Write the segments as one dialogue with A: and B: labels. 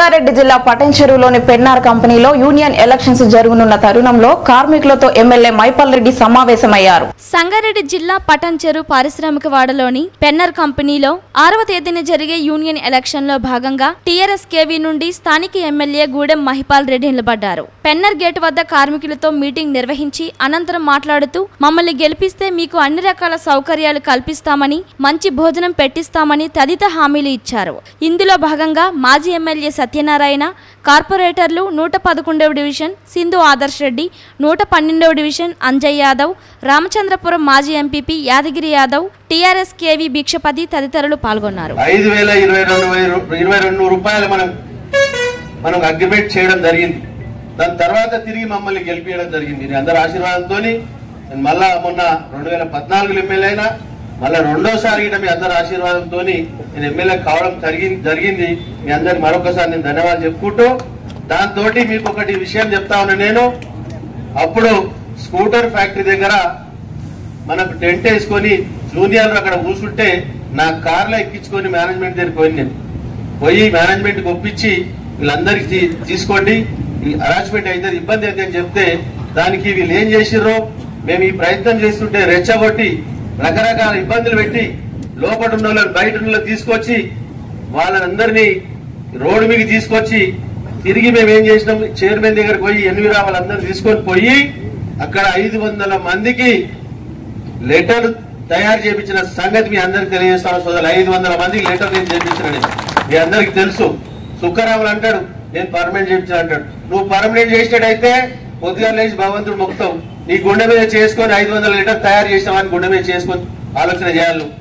A: సంగారెడ్డి జిల్లా పటంచెరువులోని పెన్నార్ కంపెనీలో union elections జరగనున్న తరుణంలో కార్మికులతో ఎమ్మెల్యే మైపాల్ రెడ్డి సమావేశమయ్యారు
B: సంగారెడ్డి జిల్లా పటంచెరు పారిశ్రామిక వాడలోని పెన్నర్ కంపెనీలో ఆరవ తేదీన జరిగే యూనియన్ ఎలక్షన్ లో భాగంగా టీఆర్ఎస్ కేవీ నుండి స్థానిక ఎమ్మెల్యే గూడెం మహిపాల్ రెడ్డి నిలబడ్డారు పెన్నర్ గేట్ వద్ద కార్మికులతో మీటింగ్ నిర్వహించి అనంతరం మాట్లాడుతూ మమ్మల్ని గెలిపిస్తే మీకు అన్ని రకాల సౌకర్యాలు కల్పిస్తామని మంచి భోజనం పెట్టిస్తామని తదితర హామీలు ఇచ్చారు ఇందులో భాగంగా మాజీ ఎమ్మెల్యే సత్యనారాయణ కార్పొరేటర్లు నూట పదకొండవ డివిజన్ సింధు ఆదర్శ్ రెడ్డి నూట పన్నెండవ డివిజన్ అంజయ్ యాదవ్ రామచంద్రపురం మాజీ MPP Yadagiri Yadav TRS KV Bhikshapathi తదితరులు పాల్గొన్నారు
C: ఐదు వేల ఇరవై రెండు వేలు ఇరవై రెండు రూపాయలు మనం మనం అగ్రిమెంట్ చేయడం జరిగింది దాని తర్వాత తిరిగి మమ్మల్ని గెలిపించడం జరిగింది మీ అందరి ఆశీర్వాదంతో నేను మళ్ళా మొన్న రెండు వేల పద్నాలుగులో ఎమ్మెల్యే అయినా మళ్ళా రెండోసారి కూడా మీ అందరి ఆశీర్వాదంతో నేను ఎమ్మెల్యే కావడం జరిగింది జరిగింది మీ అందరికి మరొకసారి నేను ధన్యవాదాలు చెప్పుకుంటూ దాంతో మీకు ఒకటి విషయం చెప్తా ఉన్నా నేను అప్పుడు స్కూటర్ ఫ్యాక్టరీ దగ్గర మనకు టెంట్ వేసుకొని జూనియర్లు అక్కడ కూర్చుంటే నా కార్లో ఎక్కించుకొని మేనేజ్మెంట్ దగ్గరికి పోయి నేను పోయి మేనేజ్మెంట్ ఒప్పించి వీళ్ళందరికి తీ- తీసుకోండి ఈ అరాచ్మెంట్ అయితే ఇబ్బంది అయితే అని చెప్తే దానికి వీళ్ళు ఏం చేసిర్రో మేము ఈ ప్రయత్నం చేస్తుంటే రెచ్చగొట్టి రకరకాల ఇబ్బందులు పెట్టి లోపల ఉన్న వాళ్ళని బయట ఉన్న వాళ్ళని తీసుకొచ్చి వాళ్ళందరినీ రోడ్డు మీద తీసుకొచ్చి తిరిగి మేము ఏం చేసినాం చైర్మన్ దగ్గరికి పోయి ఎన్విరా వాళ్ళందరినీ తీసుకొని పోయి అక్కడ ఐదు వందల మందికి లెటర్ తయారు చేయించిన సంగతి మీ అందరికి తెలియజేస్తాను సోదరు ఐదు వందల మందికి లెటర్ నేను చేయించిన మీ అందరికి తెలుసు సుఖరాములు అంటాడు నేను పర్మనెంట్ చేయించిన అంటాడు నువ్వు పర్మనెంట్ చేసినట్టయితే పొద్దుగా లేచి భగవంతుడు మొక్కుతావు నీ గుండె మీద చేసుకొని ఐదు వందల లీటర్ తయారు చేసినావని గుండె మీద చేసుకొని ఆలోచన చేయాలి నువ్వు.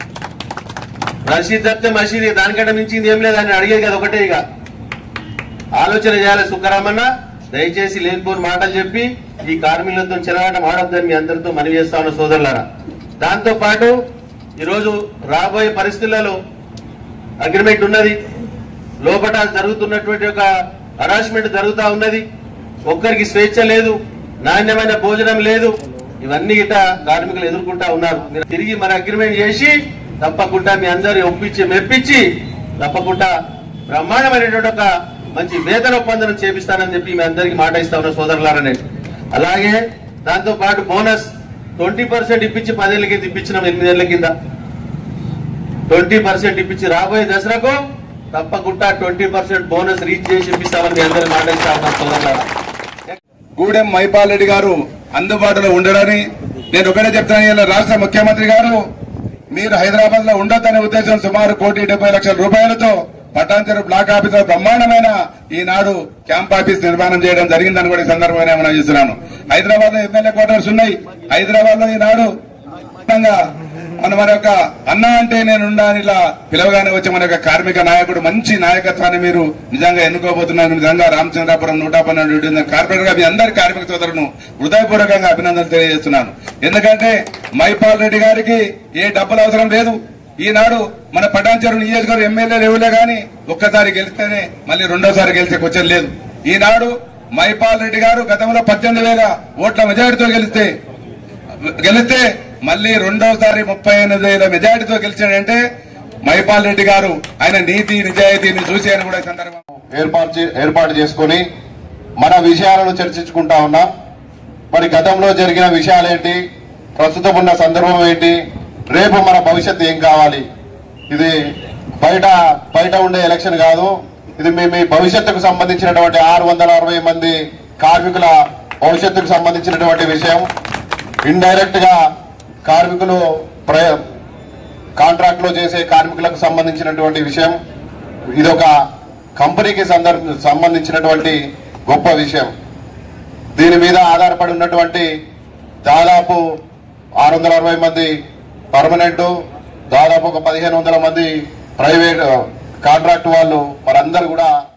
C: రసీద్ తప్పితే మసీద్ దానికంటే మించింది ఏం లేదని అడిగేది కదా ఒకటే ఇక ఆలోచన చేయాలి సుఖరామన్న దయచేసి లేనిపోని మాటలు చెప్పి ఈ కార్మికులతో చెలగాటం ఆడొద్దని మీ అందరితో మనవి చేస్తా ఉన్న సోదరులారా దాంతో పాటు ఈరోజు రాబోయే పరిస్థితులలో అగ్రిమెంట్ ఉన్నది లోపల జరుగుతున్నటువంటి ఒక హరాస్మెంట్ జరుగుతా ఉన్నది ఒక్కరికి స్వేచ్ఛ లేదు నాణ్యమైన భోజనం లేదు ఇవన్నీ గిట కార్మికులు ఎదుర్కొంటా ఉన్నారు మీరు తిరిగి మన అగ్రిమెంట్ చేసి తప్పకుండా మీ అందరి ఒప్పించి మెప్పించి తప్పకుండా బ్రహ్మాండమైనటువంటి ఒక మంచి వేతన ఒప్పందం చేపిస్తానని చెప్పి మీ అందరికి మాట ఇస్తా ఉన్న సోదరులారా నేను అలాగే దాంతో పాటు బోనస్ ట్వంటీ పర్సెంట్ ఇప్పించి పదేళ్ల కింద ఇప్పించినాం ఎనిమిదేళ్ల కింద ట్వంటీ పర్సెంట్ ఇప్పించి రాబోయే దసరాకు తప్పకుండా ట్వంటీ పర్సెంట్ బోనస్ రీచ్ చేసి ఇప్పిస్తామని మీ అందరికి మాట ఇస్తా ఉన్నాం సోదరులారా
D: గూడెం మైపాల్ రెడ్డి గారు అందుబాటులో ఉండడని నేను ఒకటే చెప్తాను ఇలా రాష్ట్ర ముఖ్యమంత్రి గారు మీరు హైదరాబాద్ లో ఉండొద్దనే ఉద్దేశం సుమారు కోటి డెబ్బై లక్షల రూపాయలతో పటాన్చెరు బ్లాక్ ఆఫీసర్ బ్రహ్మాండమైన ఈనాడు క్యాంప్ ఆఫీస్ నిర్మాణం చేయడం జరిగిందని కూడా ఈ సందర్భంగా మనం చేస్తున్నాను హైదరాబాద్ లో ఎమ్మెల్యే క్వార్టర్స్ ఉన్నాయి హైదరాబాద్ లో ఈనాడు ఖచ్చితంగా మన మన యొక్క అన్న అంటే నేను ఉండాలని ఇలా పిలవగానే వచ్చే మన యొక్క కార్మిక నాయకుడు మంచి నాయకత్వాన్ని మీరు నిజంగా ఎన్నుకోబోతున్నారు నిజంగా రామచంద్రాపురం నూట పన్నెండు డివిజన్ కార్పొరేటర్ గా మీ అందరి కార్మిక సోదరులను హృదయపూర్వకంగా అభినందనలు తెలియజేస్తున్నాను ఎందుకంటే మైపాల్ రెడ్డి గారికి ఏ డబ్బులు అవసరం లేదు ఈనాడు మన పటాన్చెరు నియోజకవర్గం ఎమ్మెల్యే లేవులే గాని ఒక్కసారి గెలిస్తేనే మళ్ళీ రెండోసారి గెలిచే క్వశ్చన్ లేదు ఈనాడు మైపాల్ రెడ్డి గారు గతంలో పద్దెనిమిది వేల ఓట్ల మెజారిటీతో గెలిస్తే గెలిస్తే మళ్ళీ రెండోసారి ముప్పై ఎనిమిది వేల మెజారిటీతో గెలిచాడంటే మైపాల్ రెడ్డి గారు ఆయన నీతి నిజాయితీని చూసి అని కూడా ఈ సందర్భం
E: ఏర్పాటు చే- ఏర్పాటు చేసుకొని మన విషయాలను చర్చించుకుంటా ఉన్నాం మరి గతంలో జరిగిన విషయాలేంటి ప్రస్తుతం ఉన్న సందర్భం ఏంటి రేపు మన భవిష్యత్తు ఏం కావాలి ఇది బయట బయట ఉండే ఎలక్షన్ కాదు ఇది మీ మీ భవిష్యత్తుకు సంబంధించినటువంటి ఆరు వందల అరవై మంది కార్మికుల భవిష్యత్తుకు సంబంధించినటువంటి విషయం ఇండైరెక్ట్ గా కార్మికులు ప్రయ కాంట్రాక్ట్ లో చేసే కార్మికులకు సంబంధించినటువంటి విషయం ఇది ఒక కంపెనీకి సందర్భ సంబంధించినటువంటి గొప్ప విషయం దీని మీద ఆధారపడి ఉన్నటువంటి దాదాపు ఆరు వందల అరవై మంది పర్మనెంట్ దాదాపు ఒక పదిహేను వందల మంది ప్రైవేట్ కాంట్రాక్ట్ వాళ్ళు వారందరూ కూడా